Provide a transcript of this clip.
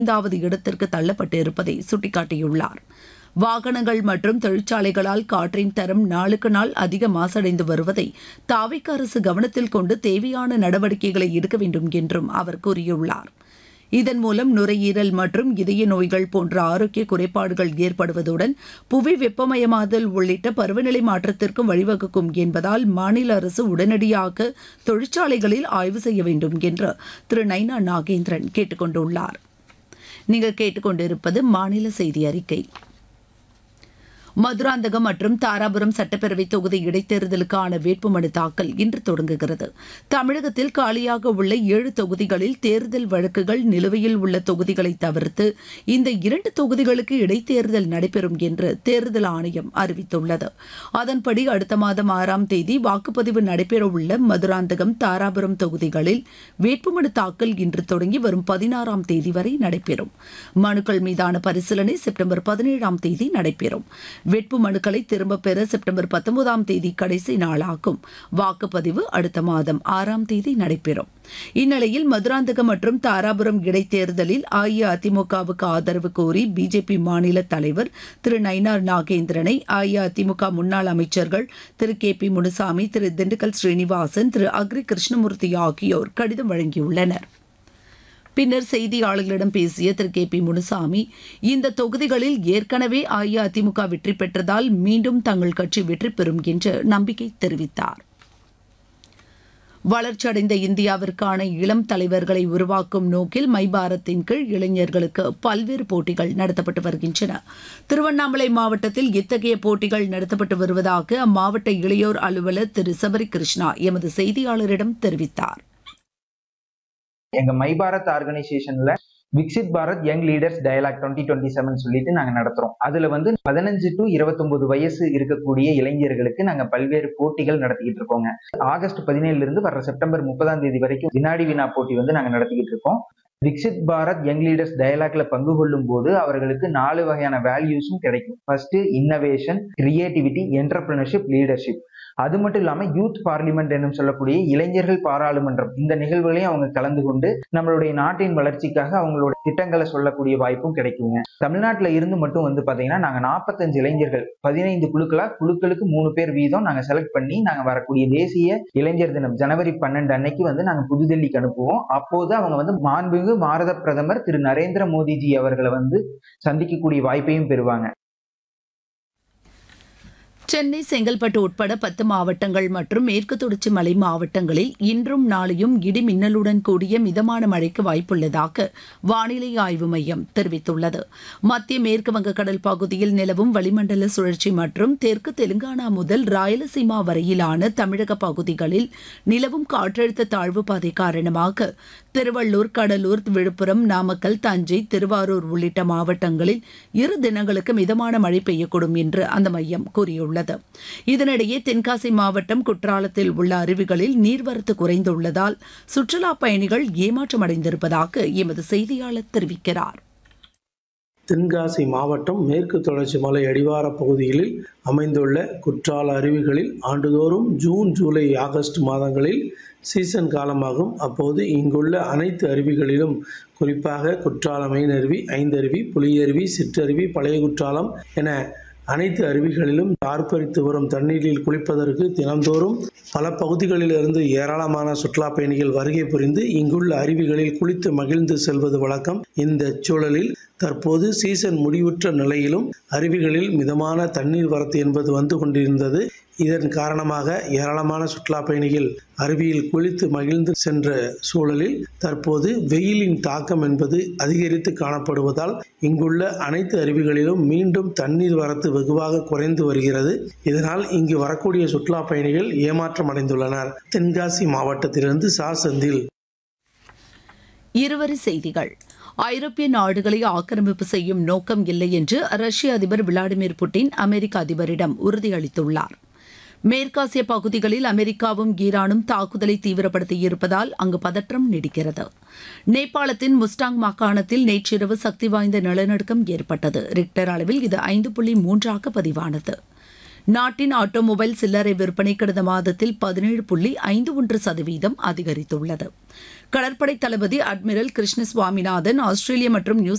ஐந்தாவது இடத்திற்கு தள்ளப்பட்டு இருப்பதை சுட்டிக்காட்டியுள்ளார் வாகனங்கள் மற்றும் தொழிற்சாலைகளால் காற்றின் தரம் நாளுக்கு நாள் அதிக மாசடைந்து வருவதை தாவிக அரசு கவனத்தில் கொண்டு தேவையான நடவடிக்கைகளை எடுக்க வேண்டும் என்றும் அவர் கூறியுள்ளார் இதன் மூலம் நுரையீரல் மற்றும் இதய நோய்கள் போன்ற ஆரோக்கிய குறைபாடுகள் ஏற்படுவதுடன் புவி வெப்பமயமாதல் உள்ளிட்ட பருவநிலை மாற்றத்திற்கும் வழிவகுக்கும் என்பதால் மாநில அரசு உடனடியாக தொழிற்சாலைகளில் ஆய்வு செய்ய வேண்டும் என்று திரு நைனா நாகேந்திரன் கேட்டுக் கொண்டுள்ளார் நீங்கள் கேட்டுக்கொண்டிருப்பது மாநில செய்தி அறிக்கை மதுராந்தகம் மற்றும் தாராபுரம் சட்டப்பேரவை தொகுதி இடைத்தேர்தலுக்கான வேட்புமனு தாக்கல் இன்று தொடங்குகிறது தமிழகத்தில் காலியாக உள்ள ஏழு தொகுதிகளில் தேர்தல் வழக்குகள் நிலுவையில் உள்ள தொகுதிகளை தவிர்த்து இந்த இரண்டு தொகுதிகளுக்கு இடைத்தேர்தல் நடைபெறும் என்று தேர்தல் ஆணையம் அறிவித்துள்ளது அதன்படி அடுத்த மாதம் ஆறாம் தேதி வாக்குப்பதிவு நடைபெறவுள்ள மதுராந்தகம் தாராபுரம் தொகுதிகளில் வேட்புமனு தாக்கல் இன்று தொடங்கி வரும் பதினாறாம் தேதி வரை நடைபெறும் மனுக்கள் மீதான பரிசீலனை செப்டம்பர் பதினேழாம் தேதி நடைபெறும் வேட்பு மனுக்களை திரும்பப் பெற செப்டம்பர் பத்தொன்பதாம் தேதி கடைசி நாளாகும் வாக்குப்பதிவு அடுத்த மாதம் ஆறாம் தேதி நடைபெறும் இந்நிலையில் மதுராந்தகம் மற்றும் தாராபுரம் இடைத்தேர்தலில் அஇஅதிமுகவுக்கு ஆதரவு கோரி பிஜேபி மாநில தலைவர் திரு நயினார் நாகேந்திரனை அஇஅதிமுக முன்னாள் அமைச்சர்கள் திரு கே பி முனுசாமி திரு திண்டுக்கல் ஸ்ரீனிவாசன் திரு அக்ரி கிருஷ்ணமூர்த்தி ஆகியோர் கடிதம் வழங்கியுள்ளனர் பின்னர் செய்தியாளர்களிடம் பேசிய திரு கே பி முனுசாமி இந்த தொகுதிகளில் ஏற்கனவே அஇஅதிமுக வெற்றி பெற்றதால் மீண்டும் தங்கள் கட்சி வெற்றி பெறும் என்று நம்பிக்கை தெரிவித்தார் வளர்ச்சியடைந்த இந்தியாவிற்கான இளம் தலைவர்களை உருவாக்கும் நோக்கில் மை பாரத்தின் கீழ் இளைஞர்களுக்கு பல்வேறு போட்டிகள் நடத்தப்பட்டு வருகின்றன திருவண்ணாமலை மாவட்டத்தில் இத்தகைய போட்டிகள் நடத்தப்பட்டு வருவதாக அம்மாவட்ட இளையோர் அலுவலர் திரு சபரி கிருஷ்ணா எமது செய்தியாளரிடம் தெரிவித்தார் எங்க மை பாரத் ஆர்கனைசேஷன்ல Viksit Bharat young leaders dialogue twenty twenty seven சொல்லிட்டு நாங்க நடத்துறோம் அதுல வந்து பதினஞ்சு டு இருபத்தொன்பது வயசு இருக்கக்கூடிய இளைஞர்களுக்கு நாங்க பல்வேறு போட்டிகள் நடத்திக்கிட்டு இருக்கோங்க ஆகஸ்ட் பதினேழுல இருந்து வர செப்டம்பர் முப்பதாம் தேதி வரைக்கும் வினாடி வினா போட்டி வந்து நாங்க நடத்திக்கிட்டு இருக்கோம் விக்சித் பாரத் யங் லீடர்ஸ் டயலாக்ல பங்கு கொள்ளும் போது அவர்களுக்கு நாலு வகையான வேல்யூஸும் கிடைக்கும் first innovation creativity entrepreneurship leadership அது மட்டும் இல்லாம யூத் பார்லிமெண்ட் என்னும் சொல்லக்கூடிய இளைஞர்கள் பாராளுமன்றம் இந்த நிகழ்வுகளையும் அவங்க கலந்து கொண்டு நம்மளுடைய நாட்டின் வளர்ச்சிக்காக அவங்களோட திட்டங்களை சொல்லக்கூடிய வாய்ப்பும் கிடைக்குங்க தமிழ்நாட்டில் இருந்து மட்டும் வந்து பாத்தீங்கன்னா நாங்க நாற்பத்தஞ்சு இளைஞர்கள் பதினைந்து குழுக்களா குழுக்களுக்கு மூணு பேர் வீதம் நாங்க செலக்ட் பண்ணி நாங்க வரக்கூடிய தேசிய இளைஞர் தினம் ஜனவரி பன்னெண்டு அன்னைக்கு வந்து நாங்க புதுடெல்லிக்கு அனுப்புவோம் அப்போது அவங்க வந்து மாண்புமிகு பாரத பிரதமர் திரு நரேந்திர மோடிஜி அவர்களை வந்து சந்திக்கக்கூடிய வாய்ப்பையும் பெறுவாங்க சென்னை செங்கல்பட்டு உட்பட பத்து மாவட்டங்கள் மற்றும் மேற்கு தொடர்ச்சி மலை மாவட்டங்களில் இன்றும் நாளையும் இடி மின்னலுடன் கூடிய மிதமான மழைக்கு வாய்ப்புள்ளதாக வானிலை ஆய்வு மையம் தெரிவித்துள்ளது மத்திய மேற்கு வங்கக்கடல் பகுதியில் நிலவும் வளிமண்டல சுழற்சி மற்றும் தெற்கு தெலுங்கானா முதல் ராயலசீமா வரையிலான தமிழக பகுதிகளில் நிலவும் காற்றழுத்த தாழ்வு பாதை காரணமாக திருவள்ளூர் கடலூர் விழுப்புரம் நாமக்கல் தஞ்சை திருவாரூர் உள்ளிட்ட மாவட்டங்களில் இரு தினங்களுக்கு மிதமான மழை பெய்யக்கூடும் என்று அந்த மையம் கூறியுள்ளது இதனிடையே தென்காசி மாவட்டம் குற்றாலத்தில் உள்ள அருவிகளில் நீர்வரத்து குறைந்துள்ளதால் சுற்றுலா பயணிகள் ஏமாற்றமடைந்திருப்பதாக எமது செய்தியாளர் தெரிவிக்கிறார் தென்காசி மாவட்டம் மேற்கு தொடர்ச்சி மலை அடிவார பகுதிகளில் அமைந்துள்ள குற்றால அருவிகளில் ஆண்டுதோறும் ஜூன் ஜூலை ஆகஸ்ட் மாதங்களில் சீசன் காலமாகும் அப்போது இங்குள்ள அனைத்து அருவிகளிலும் குறிப்பாக குற்றாலம் மெயின் அருவி ஐந்தருவி புலியருவி சிற்றருவி பழைய குற்றாலம் என அனைத்து அருவிகளிலும் ஆர்ப்பரித்து வரும் தண்ணீரில் குளிப்பதற்கு தினந்தோறும் பல பகுதிகளிலிருந்து ஏராளமான சுற்றுலா பயணிகள் வருகை புரிந்து இங்குள்ள அருவிகளில் குளித்து மகிழ்ந்து செல்வது வழக்கம் இந்த சூழலில் தற்போது சீசன் முடிவுற்ற நிலையிலும் அருவிகளில் மிதமான தண்ணீர் வரத்து என்பது வந்து கொண்டிருந்தது இதன் காரணமாக ஏராளமான சுற்றுலா பயணிகள் அருவியில் குளித்து மகிழ்ந்து சென்ற சூழலில் தற்போது வெயிலின் தாக்கம் என்பது அதிகரித்து காணப்படுவதால் இங்குள்ள அனைத்து அருவிகளிலும் மீண்டும் தண்ணீர் வரத்து வெகுவாக குறைந்து வருகிறது இதனால் இங்கு வரக்கூடிய சுற்றுலா பயணிகள் ஏமாற்றம் அடைந்துள்ளனர் தென்காசி மாவட்டத்திலிருந்து சா செந்தில் இருவரி செய்திகள் ஐரோப்பிய நாடுகளை ஆக்கிரமிப்பு செய்யும் நோக்கம் இல்லை என்று ரஷ்ய அதிபர் விளாடிமிர் புட்டின் அமெரிக்க அதிபரிடம் உறுதியளித்துள்ளார் மேற்காசிய பகுதிகளில் அமெரிக்காவும் ஈரானும் தாக்குதலை தீவிரப்படுத்தியிருப்பதால் அங்கு பதற்றம் நீடிக்கிறது நேபாளத்தின் முஸ்டாங் மாகாணத்தில் நேற்றிரவு சக்தி வாய்ந்த நிலநடுக்கம் ஏற்பட்டது ரிக்டர் அளவில் இது ஐந்து புள்ளி மூன்றாக பதிவானது நாட்டின் ஆட்டோமொபைல் சில்லறை விற்பனை கடந்த மாதத்தில் பதினேழு புள்ளி ஐந்து ஒன்று சதவீதம் அதிகரித்துள்ளது கடற்படை தளபதி அட்மிரல் கிருஷ்ண சுவாமிநாதன் ஆஸ்திரேலியா மற்றும் நியூ